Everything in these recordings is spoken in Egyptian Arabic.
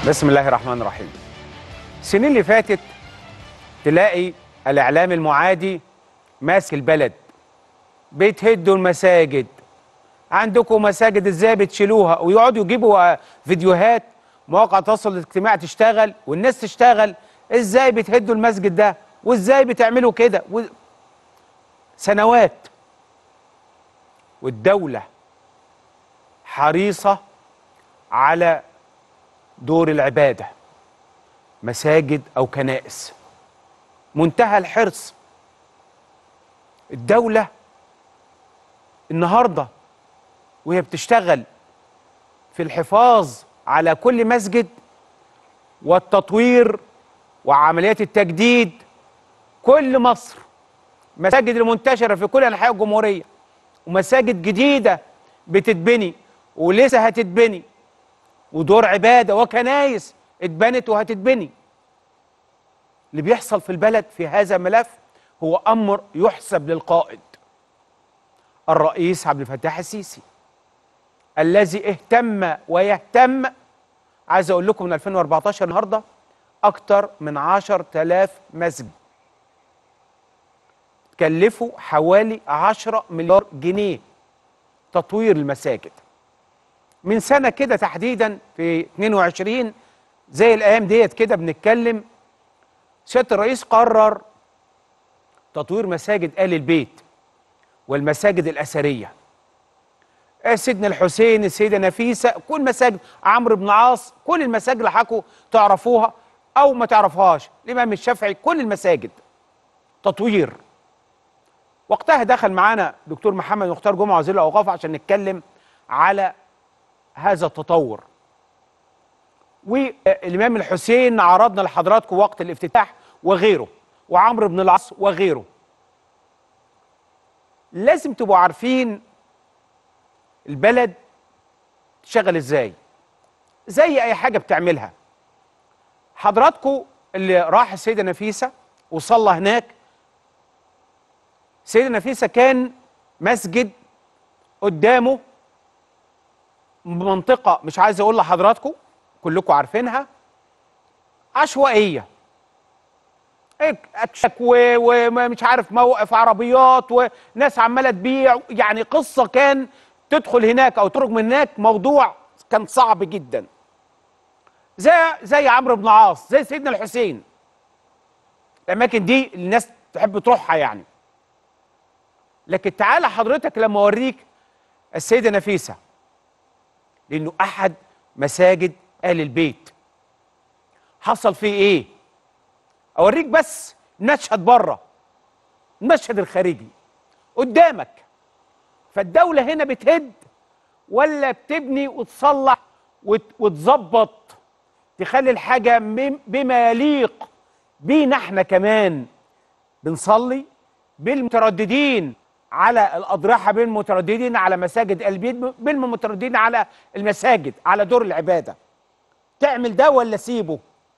بسم الله الرحمن الرحيم السنين اللي فاتت تلاقي الاعلام المعادي ماسك البلد بتهدوا المساجد عندكم مساجد ازاي بتشيلوها ويقعدوا يجيبوا فيديوهات مواقع التواصل الاجتماعي تشتغل والناس تشتغل ازاي بتهدوا المسجد ده وازاي بتعملوا كده و... سنوات والدولة حريصة على دور العبادة مساجد أو كنائس منتهى الحرص الدولة النهاردة وهي بتشتغل في الحفاظ على كل مسجد والتطوير وعمليات التجديد كل مصر مساجد المنتشرة في كل أنحاء الجمهورية ومساجد جديدة بتتبني ولسه هتتبني ودور عبادة وكنايس اتبنت وهتتبني اللي بيحصل في البلد في هذا الملف هو أمر يحسب للقائد الرئيس عبد الفتاح السيسي الذي اهتم ويهتم عايز أقول لكم من 2014 النهاردة أكتر من 10000 مسجد كلفوا حوالي 10 مليار جنيه تطوير المساجد من سنة كده تحديدا في 22 زي الأيام ديت كده بنتكلم سيادة الرئيس قرر تطوير مساجد آل البيت والمساجد الأثرية سيدنا الحسين السيدة نفيسة كل مساجد عمرو بن عاص كل المساجد اللي حكوا تعرفوها أو ما تعرفوهاش الإمام الشافعي كل المساجد تطوير وقتها دخل معانا دكتور محمد مختار جمعه وزير الاوقاف عشان نتكلم على هذا التطور والامام الحسين عرضنا لحضراتكم وقت الافتتاح وغيره وعمرو بن العاص وغيره لازم تبقوا عارفين البلد تشتغل ازاي زي اي حاجه بتعملها حضراتكم اللي راح السيده نفيسه وصلى هناك سيدة نفيسة كان مسجد قدامه منطقة مش عايز أقول لحضراتكم كلكم عارفينها عشوائية أكشك ومش عارف موقف عربيات وناس عمالة تبيع يعني قصة كان تدخل هناك أو تخرج من هناك موضوع كان صعب جدا زي زي عمرو بن عاص زي سيدنا الحسين الأماكن دي الناس تحب تروحها يعني لكن تعالى حضرتك لما اوريك السيده نفيسه لانه احد مساجد ال البيت حصل فيه ايه اوريك بس مشهد بره المشهد الخارجي قدامك فالدوله هنا بتهد ولا بتبني وتصلح وتظبط تخلي الحاجه بما يليق بينا احنا كمان بنصلي بالمترددين على الأضرحة بالمترددين على مساجد البيت بالمترددين على المساجد على دور العبادة تعمل ده ولا سيبه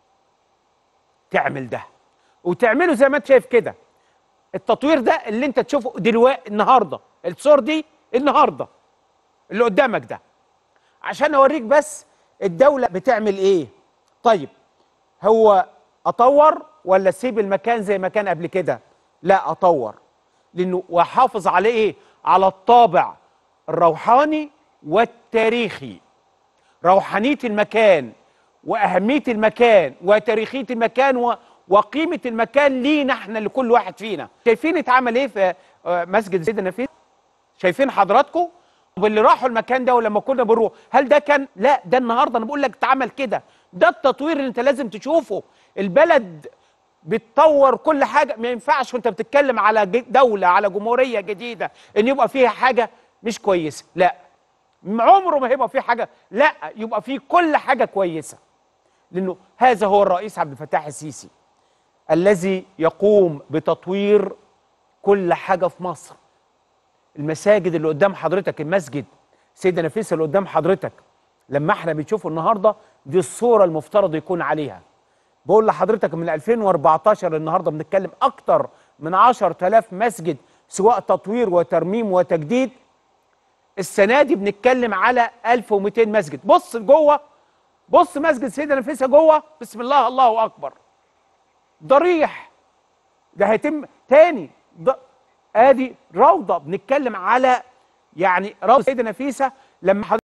تعمل ده وتعمله زي ما انت شايف كده التطوير ده اللي انت تشوفه دلوقتي النهارده الصور دي النهارده اللي قدامك ده عشان اوريك بس الدولة بتعمل ايه طيب هو اطور ولا اسيب المكان زي ما كان قبل كده لا اطور لانه واحافظ على ايه على الطابع الروحاني والتاريخي روحانيه المكان واهميه المكان وتاريخيه المكان و... وقيمه المكان لينا احنا لكل واحد فينا شايفين اتعمل ايه في مسجد زيد النفيس شايفين حضراتكم واللي راحوا المكان ده ولما كنا بنروح هل ده كان لا ده النهارده انا بقول لك اتعمل كده ده التطوير اللي انت لازم تشوفه البلد بتطور كل حاجه ما ينفعش وانت بتتكلم على دوله على جمهوريه جديده ان يبقى فيها حاجه مش كويسه لا عمره ما هيبقى فيه حاجه لا يبقى فيه كل حاجه كويسه لانه هذا هو الرئيس عبد الفتاح السيسي الذي يقوم بتطوير كل حاجه في مصر المساجد اللي قدام حضرتك المسجد سيدة نفيسة اللي قدام حضرتك لما احنا بنشوفه النهارده دي الصوره المفترض يكون عليها بقول لحضرتك من 2014 النهارده بنتكلم اكتر من 10000 مسجد سواء تطوير وترميم وتجديد السنه دي بنتكلم على 1200 مسجد بص جوه بص مسجد سيدة نفيسة جوه بسم الله الله اكبر ضريح ده هيتم تاني ض... ادي روضه بنتكلم على يعني روضه سيدة نفيسة لما حضرتك